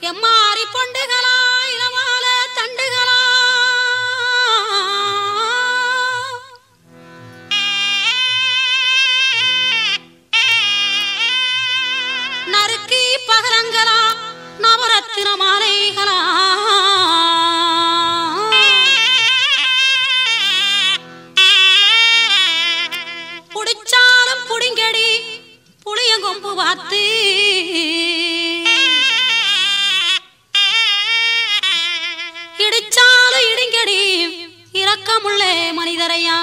எம்மாரி பொண்டுகளா இளமால தண்டுகளா நறுக்கி பகரங்களா நவரத்தின மாலைகளா புடிச்சாலும் புடிங்கடி புளியங்கொம்பு வாத்து இடிச்சாலும் இடிங்கடி இரக்கமுள்ளே மனிதரையா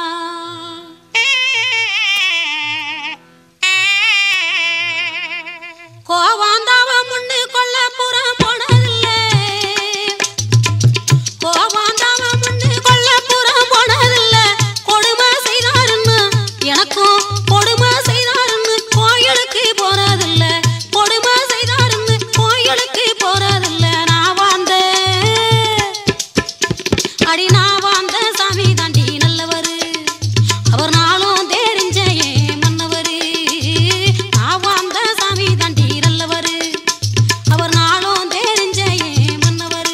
கோவாந்தாவ முன்னு கொல்ல புறம் போனதில்லை கோவாந்தாவ முன்னு கொல்ல புறம் போனதில்லை கொடுமை செய்தாருன்னு எனக்கும் கொடுமை செய்தாருன்னு கோயிலுக்கு போறதில்லை கொடுமை செய்தாருன்னு கோயிலுக்கு போறதில்லை நான் வாழ்ந்தேன் அடி நான் வாழ்ந்த சாமி தாண்டி நல்லவரு அவர் நாளும் தெரிஞ்ச ஏன் மன்னவரு நான் வாழ்ந்த சாமி தாண்டி நல்லவரு அவர் நாளும் தெரிஞ்ச ஏன் மன்னவரு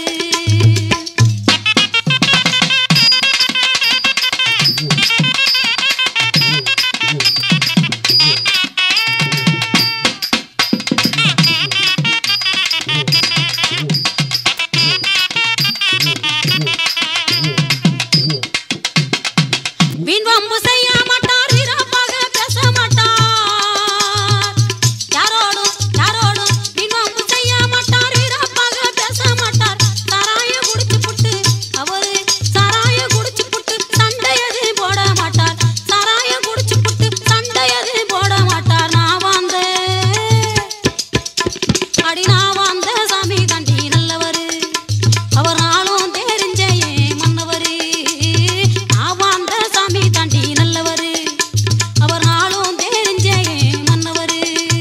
வீண் வம்பு செய்ய மாட்டார் வீரப்பாக பேச மாட்டார் யாரோடும் யாரோடும் வீண் வம்பு செய்ய மாட்டார் வீரப்பாக பேச மாட்டார் சாராய குடிச்சு புட்டு அவரு சாராய குடிச்சு புட்டு சண்டையது போட மாட்டார் சாராய குடிச்சு புட்டு சண்டையது போட மாட்டார் நான் வாழ்ந்தேன் அடி நான் வாழ்ந்த சாமி தாண்டி நல்லவரு அவர் நாளும் தெரிஞ்ச ஏன் மன்னவரு நான் வாழ்ந்த சாமி தாண்டி நல்லவரு அவர் நாளும் தெரிஞ்ச ஏன் மன்னவரு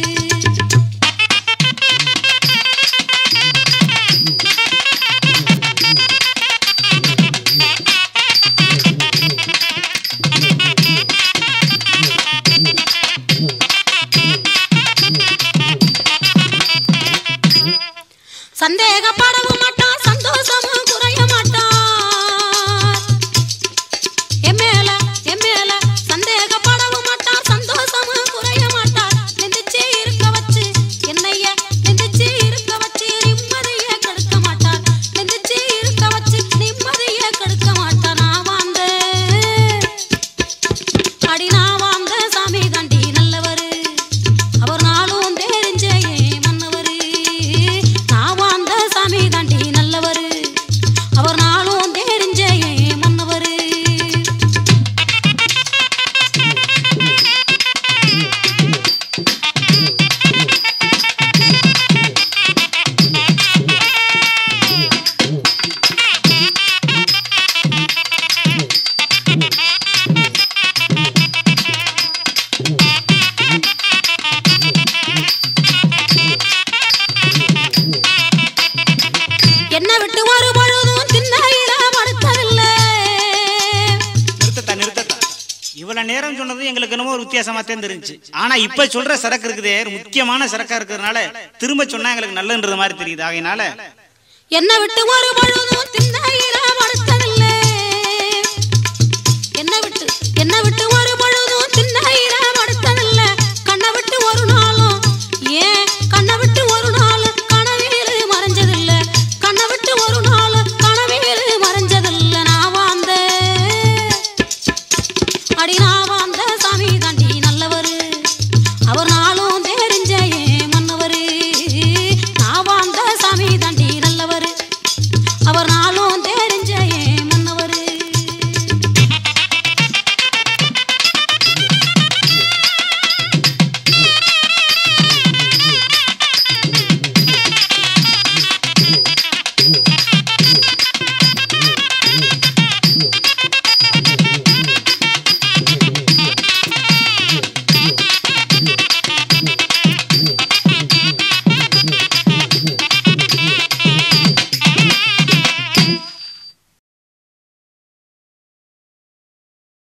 சந்தேகப்படவும் மாட்டான் சந்தோஷமும் குறைய மாட்டான் எம்மேல எம்மேல சந்தேகப்படவும் மாட்டான் சந்தோஷமும் குறைய மாட்டான் நிந்திச்சே இருக்க வச்சு என்னைய நிந்திச்சே இருக்க வச்சு நிம்மதிய கெடுக்க மாட்டான் நிந்திச்சே இருக்க வச்சு நிம்மதிய கெடுக்க மாட்டான் நான் வாழ்ந்தேன் அடி நான் வாழ்ந்த சாமி தாண்டி நல்லவரு அவர் நாளும் தெரிஞ்ச ஏன் மன்னவரு நான் வாழ்ந்த சாமி தாண்டி நல்லவரு அவர் நாளும் தெரிஞ்ச ஏன் மன்னவரு என்ன விட்டு ஒரு பொழுதும் திண்ணையில படுத்ததில்லை நிறுத்தத்தா நிறுத்தத்தா இவ்வளவு நேரம் சொன்னது எங்களுக்கு என்னமோ ஒரு வித்தியாசமா தான் தெரிஞ்சு ஆனா இப்ப சொல்ற சரக்கு இருக்குதே ஒரு முக்கியமான சரக்கா இருக்கிறதுனால திரும்ப சொன்னா எங்களுக்கு நல்லன்றது மாதிரி தெரியுது ஆகையினால என்ன விட்டு ஒரு பொழுதும் திண்ணையில படுத்ததில்லை என்ன விட்டு என்ன விட்டு ஒரு